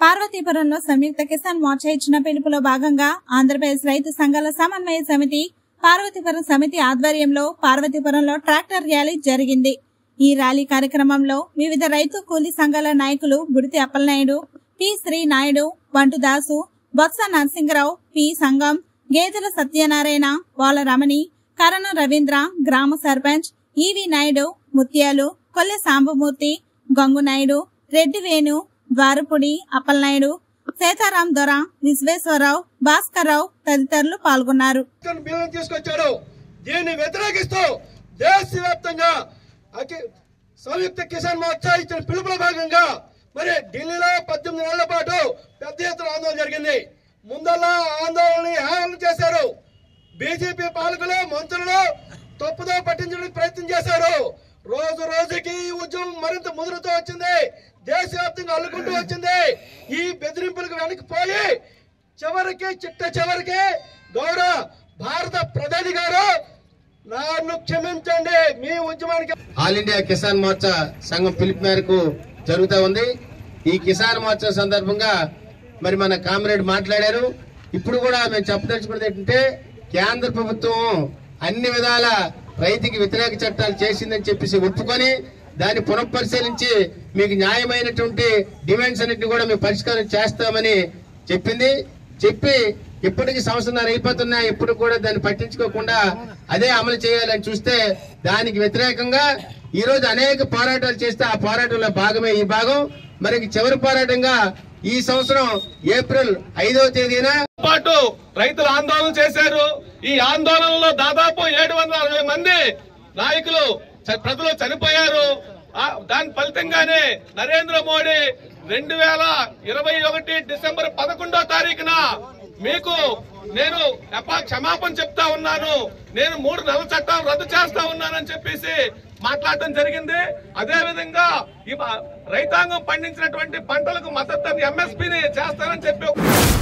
పార్వతీపురంలో సంయుక్త కిసాన్ మోర్చా ఇచ్చిన పిలుపులో భాగంగా ఆంధ్రప్రదేశ్ రైతు సంఘాల సమన్వయ సమితి పార్వతీపురం సమితి ఆధ్వర్యంలో పార్వతీపురంలో ట్రాక్టర్ ర్యాలీ జరిగింది ఈ ర్యాలీ కార్యక్రమంలో వివిధ రైతు కూలీ సంఘాల నాయకులు బుడితి అప్పలనాయుడు పి శ్రీ నాయుడు బంటుదాసు బొత్స నరసింగరావు పి సంగం గేదెల సత్యనారాయణ వాల రమణి కరణ రవీంద్ర గ్రామ సర్పంచ్ ఈవి నాయుడు ముత్యాలు కొల్లె సాంబమూర్తి గంగు నాయుడు రెడ్డి వేణు ద్వారపుడి అప్పలనాయుడు సీతారాం దొర విశ్వేశ్వరరావు భాస్కర్రావు తదితరులు పాల్గొన్నారు చట్టం బిల్లును తీసుకొచ్చారు దీన్ని వ్యతిరేకిస్తూ దేశవ్యాప్తంగా అఖి- సంయుక్త కిసాన్ మోర్చా ఇచ్చిన పిలుపుల భాగంగా మరి ఢిల్లీలో పద్దెనిమిది నెలల పాటు పెద్ద ఎత్తున ఆందోళన జరిగింది ముందల్లా ఆందోళనని హేళన చేశారు బీజేపీ పాలకులు మంత్రులు తప్పుదో పట్టించడానికి ప్రయత్నం చేశారు రోజు రోజుకి ఈ ఉద్యమం మరింత ముదురుతూ వచ్చింది దేశవ్యాప్తంగా అల్లుకుంటూ వచ్చింది ఈ బెదిరింపులకు వెనక్కిపోయి చివరికి చిట్ట చివరికి గౌరవ భారత ప్రధాని గారు నన్ను క్షమించండి మీ ఉద్యమానికి ఆల్ ఇండియా కిసాన్ మోర్చా సంఘం పిలుపు మేరకు జరుగుతూ ఉంది ఈ కిసాన్ మోర్చా సందర్భంగా మరి మన కామ్రేడ్ మాట్లాడారు ఇప్పుడు కూడా మేము చెప్పదలుచుకున్నది ఏంటంటే కేంద్ర ప్రభుత్వం అన్ని విధాల రైతుకి వ్యతిరేక చట్టాలు చేసిందని చెప్పేసి ఒప్పుకొని దాన్ని పునఃపరిశీలించి మీకు న్యాయమైనటువంటి డిమాండ్స్ అన్నింటినీ కూడా మేము పరిష్కారం చేస్తామని చెప్పింది చెప్పి ఇప్పటికి సంవత్సరం అయిపోతున్నా ఇప్పుడు కూడా దాన్ని పట్టించుకోకుండా అదే అమలు చేయాలని చూస్తే దానికి వ్యతిరేకంగా ఈ రోజు అనేక పోరాటాలు చేస్తే ఆ పోరాటంలో భాగమే ఈ భాగం మరి చివరి పోరాటంగా ఈ సంవత్సరం ఏప్రిల్ ఐదవ తేదీన పాటు రైతులు ఆందోళన చేశారు ఈ ఆందోళనలో దాదాపు ఏడు వందల అరవై మంది నాయకులు చ- ప్రజలు చనిపోయారు ఆ, దాని ఫలితంగానే నరేంద్ర మోడీ రెండు వేల ఇరవై ఒకటి డిసెంబర్ పదకొండో తారీఖున మీకు నేను ఎప్ప- క్షమాపణ చెప్తా ఉన్నాను నేను మూడు నెలల చట్టాలు రద్దు చేస్తా ఉన్నానని చెప్పేసి మాట్లాడటం జరిగింది అదే విధంగా ఈ మ- రైతాంగం పండించినటువంటి పంటలకు మద్దతు ఎంఎస్పీని చేస్తానని చెప్పి